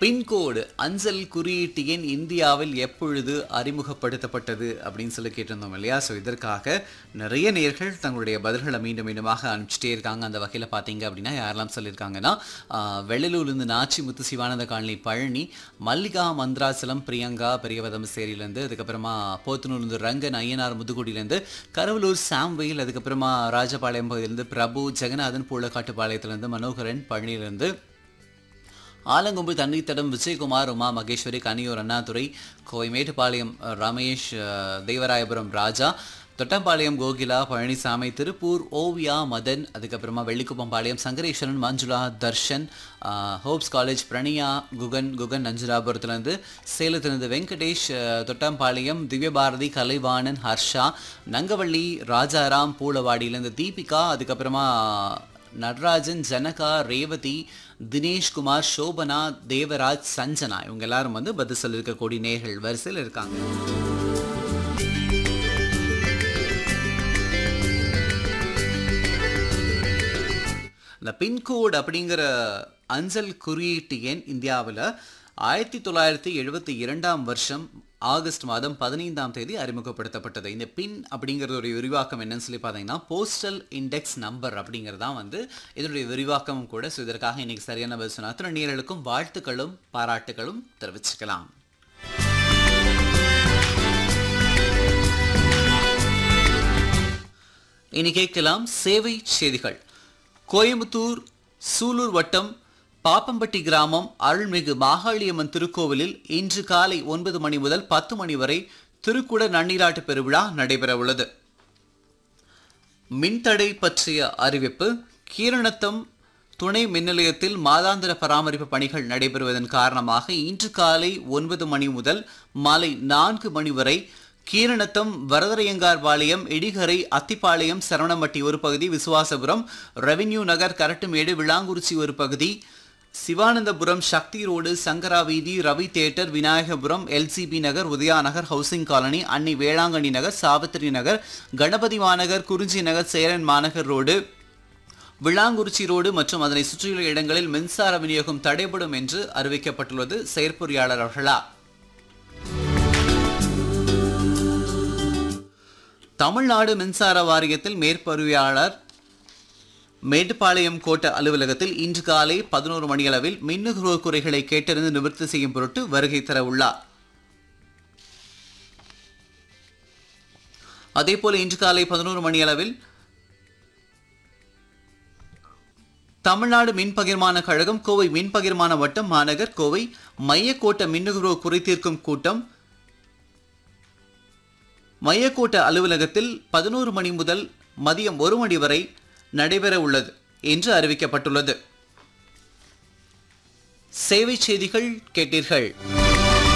pincode அஞ்சல் குறியீட்டு எண் இந்தியாவில் எப்பொழுது அறிமுகப்படுத்தப்பட்டது அப்படின்னு சொல்லி கேட்டிருந்தோம் இல்லையா ஸோ இதற்காக நிறைய நேர்கள் தங்களுடைய பதில்களை மீண்டும் மீண்டுமாக அனுப்பிச்சிட்டே இருக்காங்க அந்த வகையில் பார்த்தீங்க அப்படின்னா யாரெல்லாம் சொல்லியிருக்காங்கன்னா ஆஹ், வெள்ளலூர்லேருந்து நாச்சி முத்து சிவானந்த காலனி பழனி மல்லிகா மந்திராசலம் பிரியங்கா பெரியவதம் சேரியிலேருந்து அதுக்கப்புறமா போத்தனூர்லேருந்து ரங்கன் ஐயனார் முதுகுடியிலேருந்து கரவலூர் சாம்வெயில் அதுக்கப்புறமா ராஜபாளையம் பகுதியிலேருந்து பிரபு ஜெகநாதன் பூலக்காட்டுப்பாளையத்துலேருந்து மனோகரன் பழனியிலேருந்து ஆலங்கொம்பு தண்ணீர்த்தடம் விஜயகுமார் உமா மகேஸ்வரி கனியூர் அண்ணாதுரை கோவை மேட்டுப்பாளையம் அஹ், ரமேஷ் அஹ், தேவராயபுரம் ராஜா தொட்டம்பாளையம் கோகிலா பழனிசாமி திருப்பூர் ஓவியா மதன் அதுக்கப்புறமா வெள்ளிக்குப்பம்பாளையம் சங்கரேஸ்வரன் மஞ்சுளா தர்ஷன் அஹ், ஹோப்ஸ் காலேஜ் பிரணியா குகன் குகன் நஞ்சுராபுரத்துலேருந்து சேலத்திலிருந்து வெங்கடேஷ் அஹ், தொட்டம்பாளையம் திவ்யபாரதி கலைவாணன் ஹர்ஷா நங்கவள்ளி ராஜாராம் பூலவாடியிலேருந்து தீபிகா அதுக்கப்புறமா நடராஜன் ஜனகா ரேவதி தினேஷ்குமார் சோபனா தேவராஜ் சஞ்சனா இவங்க எல்லாரும் வந்து பதில் சொல்லியிருக்கக்கூடிய நேர்கள் வரிசையில் இருக்காங்க இந்த பின்கோட் அப்படிங்கிற அஞ்சல் குறியீட்டு எண் இந்தியாவில் ஆயிரத்தி தொள்ளாயிரத்தி எழுபத்தி இரண்டாம் வருஷம் ஆகஸ்ட் மாதம் பதினைந்தாம் தேதி அறிமுகப்படுத்தப்பட்டது இந்த பின் அப்படிங்கிறதோடைய விரிவாக்கம் என்னன்னு சொல்லி பார்த்தீங்கன்னா போஸ்டல் இண்டெக்ஸ் நம்பர் அப்படிங்கிறது தான் வந்து இதனுடைய விரிவாக்கமும் கூட ஸோ இதற்காக இன்னைக்கு சரியான பதில் சொன்ன அத்தனை நேர்களுக்கும் வாழ்த்துக்களும் பாராட்டுகளும் தெரிவிச்சுக்கலாம் இனி கேட்கலாம் சேவை செய்திகள் கோயம்புத்தூர் சூலூர் வட்டம் பாப்பம்பட்டி கிராமம் அருள்மிகு மாகாளியம்மன் திருக்கோவிலில் இன்று காலை ஒன்பது மணி முதல் பத்து மணி வரை திருக்குட நன்னீராட்டு பெருவிழா நடைபெறவுள்ளது மின்தடை பற்றிய அறிவிப்பு கீரணத்தம் துணை மின் நிலையத்தில் மாதாந்திர பராமரிப்பு பணிகள் நடைபெறுவதன் காரணமாக இன்று காலை ஒன்பது மணி முதல் மாலை நான்கு மணி வரை கீரணத்தம் வரதரையங்கார் பாளையம் இடிகரை அத்திப்பாளையம் சரவணம்பட்டி ஒரு பகுதி விசுவாசபுரம் ரெவென்யூ நகர் கரட்டுமேடு விளாங்குறிச்சி ஒரு பகுதி சிவானந்தபுரம் சக்தி ரோடு சங்கரா வீதி Ravi theatre Vinayagapuram LCP Nagar Udaya Nagar housing colony அன்னி வேளாங்கண்ணி நகர் சாவித்திரி நகர் கணபதி மாநகர் குறிஞ்சி நகர் சேரன் மாநகர் ரோடு விளாங்குறிச்சி ரோடு மற்றும் அதனை சுற்றியுள்ள இடங்களில் மின்சார விநியோகம் தடைபடும் என்று அறிவிக்கப்பட்டுள்ளது செயற்பொறியாளர் அவர்களா தமிழ்நாடு மின்சார வாரியத்தில் மேற்பார்வையாளர் மேட்டுப்பாளையம் கோட்ட அலுவலகத்தில் இன்று காலை பதினோரு மணியளவில் மின்னுகுரோர் குறைகளை கேட்டறிந்து நிவர்த்தி செய்யும் பொருட்டு வருகை தர உள்ளார் அதேபோல இன்று காலை பதினோரு மணியளவில் தமிழ்நாடு மின் பகிர்மான கழகம் கோவை மின் பகிர்மான வட்டம் மாநகர் கோவை மையக்கோட்ட மின்னுகுரோர் குறைதீர்க்கும் கூட்டம் மையக்கோட்ட அலுவலகத்தில் பதினோரு மணி முதல் மதியம் ஒரு மணி வரை நடைபெற உள்ளது என்று அறிவிக்கப்பட்டுள்ளது சேவை செய்திகள் கேட்டீர்கள்